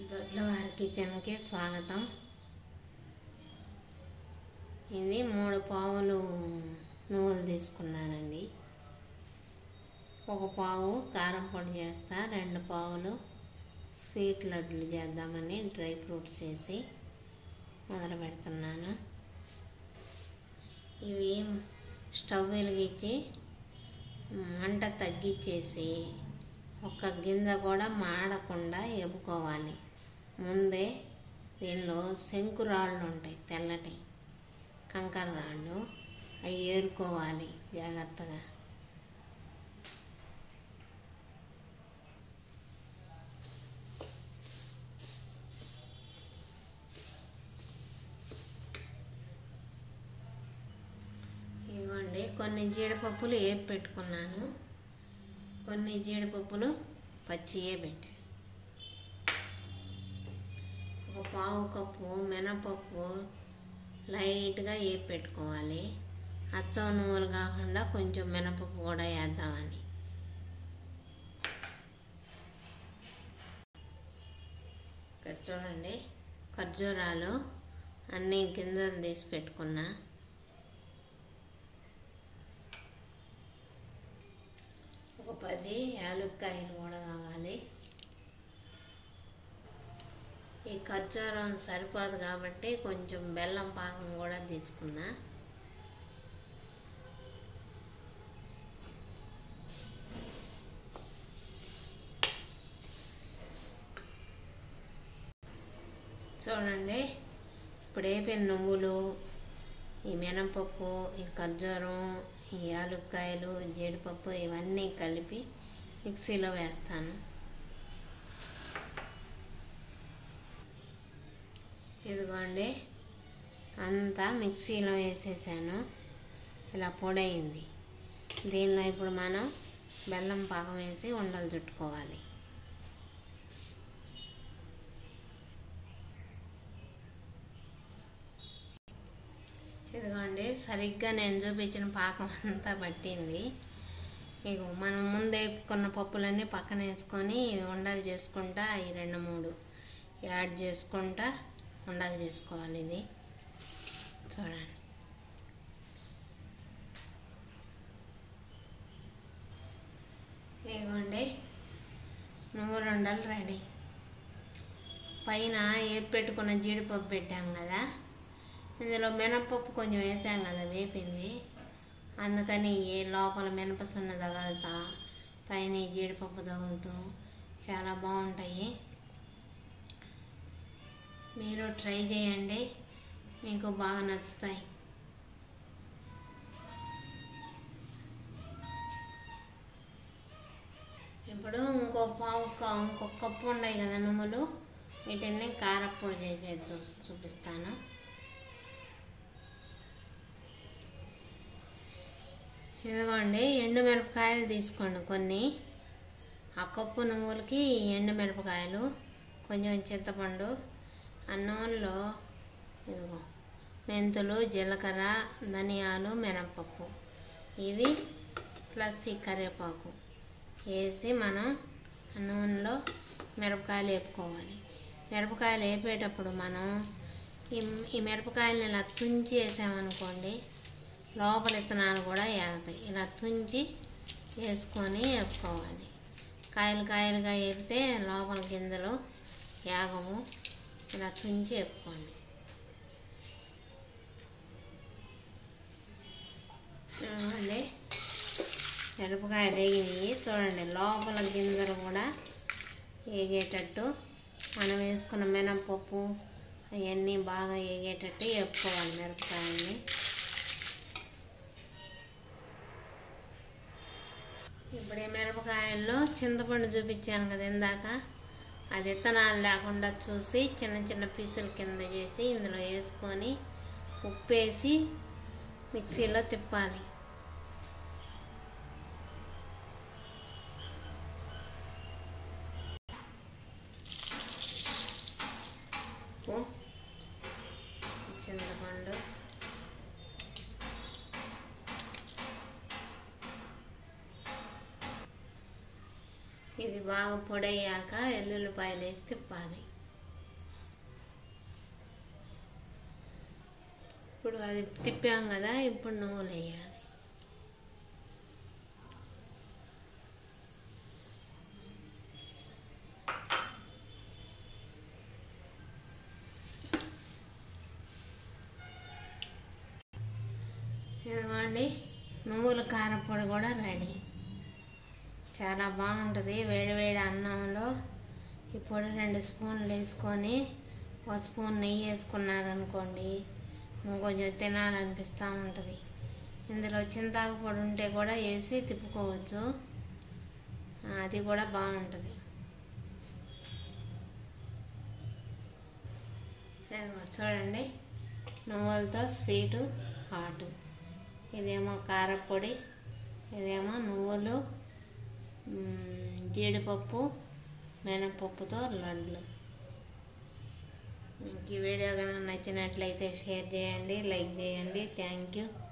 దొడ్లవారి కిచెన్కి స్వాగతం ఇది మూడు పావులు నువ్వులు తీసుకున్నానండి ఒక పావు కారం పొడి చేస్తా రెండు పావులు స్వీట్ లడ్డులు చేద్దామని డ్రై ఫ్రూట్స్ వేసి మొదలు పెడుతున్నాను ఇవి స్టవ్ వెలిగించి మంట తగ్గించేసి ఒక్క గింజ కూడా మాడకుండా ఎప్పుకోవాలి ముందే దీనిలో శంకు రాళ్ళు ఉంటాయి తెల్లటి కంకర రాళ్ళు అవి ఏరుకోవాలి జాగ్రత్తగా ఇదిగోండి కొన్ని జీడిపప్పులు వేపి పెట్టుకున్నాను కొన్ని జీడిపప్పులు పచ్చియే పెట్టాను ఒక పావు కప్పు మినపప్పు లైట్గా వేపి పెట్టుకోవాలి అచ్చం నువ్వులు కాకుండా కొంచెం మినపప్పు కూడా వేద్దామని ఇక్కడ చూడండి ఖర్జూరాలు అన్ని గింజలు తీసి పెట్టుకున్నా ఒక పది యాలుక్కాయలు కూడా కావాలి ఈ ఖర్జూరం సరిపోదు కాబట్టి కొంచెం బెల్లం పాకం కూడా తీసుకున్నా చూడండి ఇప్పుడు వేపిన నువ్వులు ఈ మినపప్పు ఈ ఖర్జూరం ఈ యాలుక్కాయలు జీడిపప్పు ఇవన్నీ కలిపి మిక్సీలో వేస్తాను ఇదిగోండి అంతా మిక్సీలో వేసేసాను ఇలా పొడైంది దీనిలో ఇప్పుడు మనం బెల్లం పాకం వేసి ఉండలు చుట్టుకోవాలి ఇదిగోండి సరిగ్గా నేను చూపించిన పాకం అంతా పట్టింది ఇక మనం ముందే కొన్న పప్పులన్నీ పక్కన వేసుకొని ఉండలు చేసుకుంటా ఈ రెండు మూడు యాడ్ చేసుకుంటా ఉండలు చేసుకోవాలి ఇది చూడండి ఇదిగోండి నువ్వులు ఉండలు రెడీ పైన ఏపి పెట్టుకున్న జీడిపప్పు పెట్టాం కదా ఇందులో మినపప్పు కొంచెం వేసాం కదా వేపింది అందుకని ఏ లోపల మినపసున్న తగలుతా పైన ఈ జీడిపప్పు తగులుతూ చాలా బాగుంటాయి మీరు ట్రై చేయండి మీకు బాగా నచ్చుతాయి ఇప్పుడు ఇంకో పావు క- ఇంకో కప్పు ఉన్నాయి కదా నువ్వులు వీటిని కారప్పొడి చేసేది చూ చూపిస్తాను ఇదిగోండి ఎండు మిరపకాయలు తీసుకోండి కొన్ని ఆ కప్పు నువ్వులకి ఎండు మిరపకాయలు కొంచెం చింతపండు ఆ నూనెలో ఇదిగో మెంతులు జీలకర్ర ధనియాలు మినపప్పు ఇవి ప్లస్ ఈ కరివేపాకు వేసి మనం ఆ నూనెలో మిరపకాయలు వేపుకోవాలి మిరపకాయలు వేపేటప్పుడు మనం ఈ ఈ మిరపకాయలను ఇలా తుంచి వేసామనుకోండి లోపల విత్తనాలు కూడా ఏగుతాయి ఇలా తుంచి వేసుకొని వేపుకోవాలి కాయలు కాయలుగా వేపితే లోపల గింజలు ఏగవు ఇలా తుంచి వేపుకోండి చూడండి మిరపకాయ వేగినాయి చూడండి లోపల గింజలు కూడా వేగేటట్టు మనం వేసుకున్న మినపప్పు అవన్నీ బాగా వేగేటట్టు వేపుకోవాలి మిరపకాయల్ని ఇప్పుడు ఈ మిరపకాయల్లో చింతపండు చూపించాను కదా ఇందాక అది విత్తనాలు లేకుండా చూసి చిన్న చిన్న పీసుల కింద చేసి ఇందులో వేసుకొని ఉప్పేసి మిక్సీలో తిప్పాలి ఉప్పు చింతపండు ఇది బాగా పొడయ్యాక ఎల్లుల్లిపాయలు వేసి తిప్పాలి ఇప్పుడు అది తిప్పాం కదా ఇప్పుడు నువ్వులు వేయాలి ఇదిగోండి నువ్వుల కారపొడి కూడా రెడీ చాలా బాగుంటుంది వేడి వేడి అన్నంలో ఈ పొడి రెండు స్పూన్లు వేసుకొని ఒక స్పూన్ నెయ్యి వేసుకున్నారనుకోండి ఇంకొంచెం తినాలనిపిస్తూ ఉంటుంది ఇందులో చింతాకు పొడి ఉంటే కూడా వేసి తిప్పుకోవచ్చు అది కూడా బాగుంటుంది ఇదిగో చూడండి నువ్వులతో స్వీటు హాటు ఇదేమో కారపొడి ఇదేమో నువ్వులు మ్, జీడిపప్పు మినపప్పుతో లడ్లు మీకు ఈ వీడియో కనుక నచ్చినట్లయితే షేర్ చేయండి లైక్ చేయండి థ్యాంక్ యూ